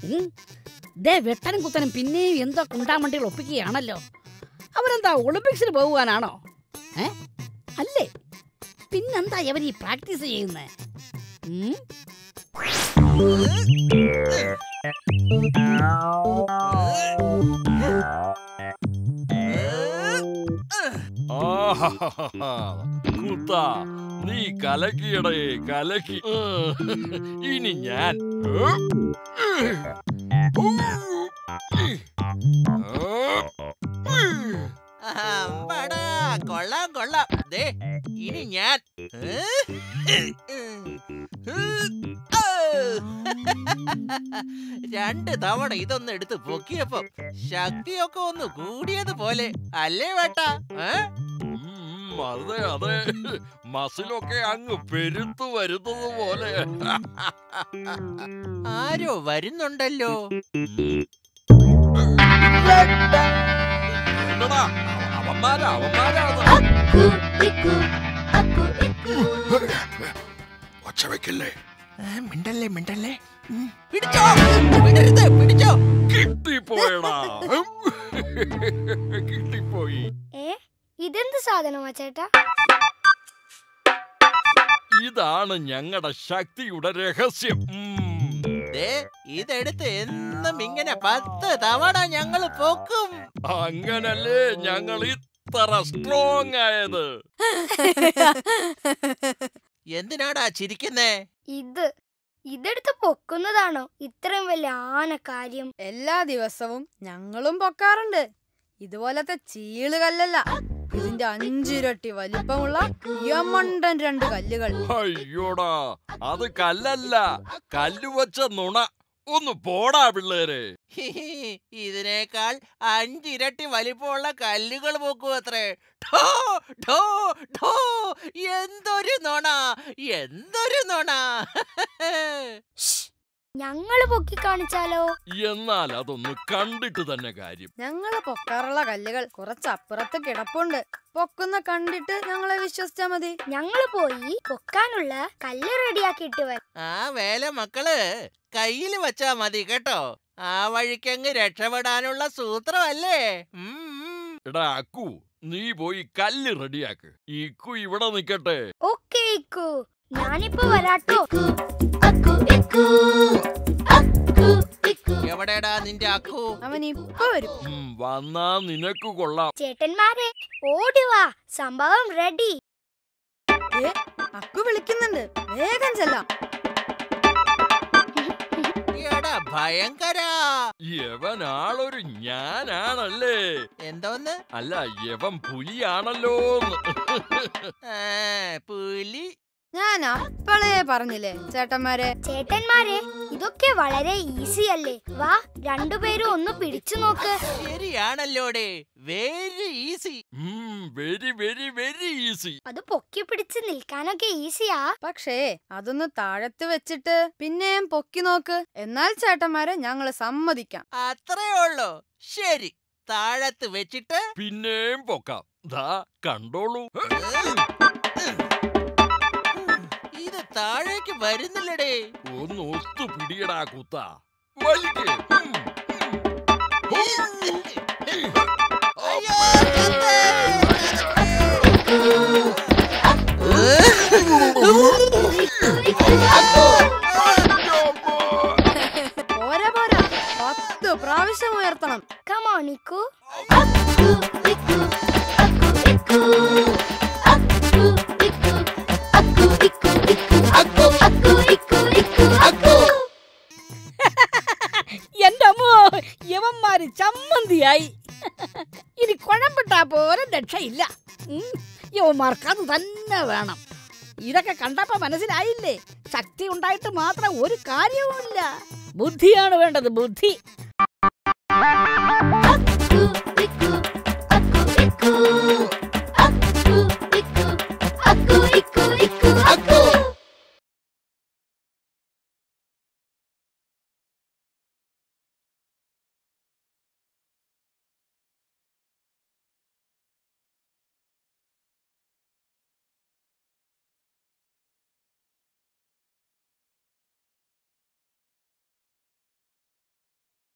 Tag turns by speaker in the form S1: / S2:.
S1: ഉം. ദേ വെട്ടനും കുത്തനും പിന്നെയും എന്തോ കുണ്ടാമണ്ടികൾ ഒപ്പിക്കുകയാണല്ലോ അവരെന്താ ഒളിമ്പിക്സിന് പോകുവാനാണോ ഏ അല്ലേ പിന്നെന്താ ഇവർ ഈ പ്രാക്ടീസ് ചെയ്യുന്നേ ഉം?
S2: ആഹാഹാഹാ. കുത്ത നീ കലക്കിയടേ കലക്കി ഇനി ഞാൻ
S3: അമ്പടാ, കൊള്ളാം കൊള്ളാം ദേ ഇനി ഞാൻ രണ്ട് തവണ ഇതൊന്ന് എടുത്ത് പൊക്കിയപ്പം ശക്തിയൊക്കെ ഒന്ന് കൂടിയതുപോലെ അല്ലേ വേട്ടാ ഏ?
S2: ഉം, അതെ അതെ മസിലൊക്കെ അങ്ങ് പെരുത്തു വരുന്നത് പോലെ
S3: ആരോ വരുന്നുണ്ടല്ലോ
S2: എന്തടാ, അവ- അവന്മാരാ അവന്മാരാണ് ഒച്ച വെക്കല്ലേ
S3: ആ, മിണ്ടല്ലേ മിണ്ടല്ലേ ഉം, പിടിച്ചോ വിടരുത് പിടിച്ചോ
S2: കിട്ടിപ്പോയടാ കിട്ടിപ്പോയി
S4: ഏ ഇതെന്ത് സാധനമാ ചേട്ടാ
S2: ഇതാണ് ഞങ്ങളുടെ ശക്തിയുടെ രഹസ്യം ഉം.
S3: ദേ ഇതെടുത്ത് എന്നും ഇങ്ങനെ പത്ത് തവണ ഞങ്ങൾ പൊക്കും
S2: അങ്ങനല്ലേ ഞങ്ങൾ ഇത്ര സ്ട്രോങ് ആയത്
S3: എന്തിനാടാ ചിരിക്കുന്നേ
S4: ഇത് ഇതെടുത്ത് പൊക്കുന്നതാണോ ഇത്രയും വലിയ ആന കാര്യം
S5: എല്ലാ ദിവസവും ഞങ്ങളും പൊക്കാറുണ്ട് ഇതുപോലത്തെ ചീളുകല്ലല്ല ഇതിന്റെ അഞ്ചിരട്ടി വലിപ്പമുള്ള യമണ്ടൻ രണ്ട് കല്ലുകൾ
S2: അയ്യോടാ അത് കല്ലല്ല കല്ല് വച്ച നുണ ഒന്ന് പോടാ പിള്ളേരെ
S3: ഇതിനേക്കാൾ അഞ്ചിരട്ടി വലിപ്പമുള്ള കല്ലുകൾ പൊക്കും അത്രേ ഠോ, ഠോ, ഠോ. എന്തൊരു നുണ എന്തൊരു നുണ
S4: ഞങ്ങള് പൊക്കി കാണിച്ചാലോ
S2: എന്നാൽ അതൊന്ന് കണ്ടിട്ട് തന്നെ കാര്യം
S5: ഞങ്ങള് പൊക്കാറുള്ള കല്ലുകൾ കുറച്ചപ്പുറത്ത് കിടപ്പുണ്ട് പൊക്കുന്ന കണ്ടിട്ട് ഞങ്ങളെ വിശ്വസിച്ചാ മതി
S4: ഞങ്ങള് പോയി പൊക്കാനുള്ള കല്ല് റെഡിയാക്കിയിട്ട് വരാം
S3: ആ വേല മക്കള് കയ്യിൽ വെച്ചാ മതി കേട്ടോ ആ വഴിക്കങ്ങ് രക്ഷപ്പെടാനുള്ള സൂത്രമല്ലേ ഉം, ഉം.
S2: എടാ അക്കു നീ പോയി കല്ല് റെഡിയാക്ക് ഇക്കു ഇവിടെ നിക്കട്ടെ
S4: ഓക്കേ ഇക്കു ഞാനിപ്പോ വരാട്ടോ
S3: എവിടെടാ നിന്റെ അക്കു
S5: അവൻ ഇപ്പൊ വരും
S2: ഉം, വന്നാ നിനക്ക് കൊള്ളാം
S4: ചേട്ടന്മാരെ ഓടിവാ സംഭവം റെഡി
S5: ഏ അക്കു വിളിക്കുന്നുണ്ട് വേഗം ചെല്ലാം
S3: എടാ ഭയങ്കര
S2: യവനാളൊരു ഞാനാണല്ലേ
S3: എന്തോന്ന്
S2: അല്ല യവൻ പുലിയാണല്ലോ
S3: ആ, പുലി
S5: ഞാൻ അപ്പളേ പറഞ്ഞില്ലേ ചേട്ടന്മാരെ
S4: ചേട്ടന്മാരെ ഇതൊക്കെ വളരെ ഈസി അല്ലേ വാ രണ്ടുപേരും ഒന്ന് പിടിച്ചു നോക്ക്
S3: ശരിയാണല്ലോടെ very easy
S2: very very very easy
S4: അത് പൊക്കി പിടിച്ച് നിൽക്കാനൊക്കെ ഈസിയാ
S5: പക്ഷേ അതൊന്ന് താഴത്ത് വെച്ചിട്ട് പിന്നെയും പൊക്കി നോക്ക് എന്നാൽ ചേട്ടന്മാരെ ഞങ്ങള് സമ്മതിക്കാം
S3: അത്രേ ഉള്ളൂ ശരി താഴത്ത് വെച്ചിട്ട്
S2: പിന്നെയും പൊക്കാം ദാ കണ്ടോളൂ
S3: ഇത് താഴേക്ക് വരുന്നില്ലടേ
S2: ഒന്ന് ഒത്തു പിടിയടാ കുത്ത വലിക്ക് ഉം, ഉം.
S3: അയ്യോ, ചത്തേ.
S5: പോരാ പോരാ പത്ത് പ്രാവശ്യം ഉയർത്തണം
S4: കമോൺ ഇക്കു
S1: എന്റെ അമ്മോ യവന്മാര് ചമ്മന്തിയായി ഇനി കുഴമ്പിട്ടാ പോലും രക്ഷയില്ല ഉം, യവന്മാർക്ക് അത് തന്നെ വേണം ഇതൊക്കെ കണ്ടപ്പോ മനസ്സിലായില്ലേ ശക്തി ഉണ്ടായിട്ട് മാത്രം ഒരു കാര്യവുമില്ല ബുദ്ധിയാണ് വേണ്ടത് ബുദ്ധി
S4: ഇക്കു, ഇക്കു, അക്കു, ഇക്കു.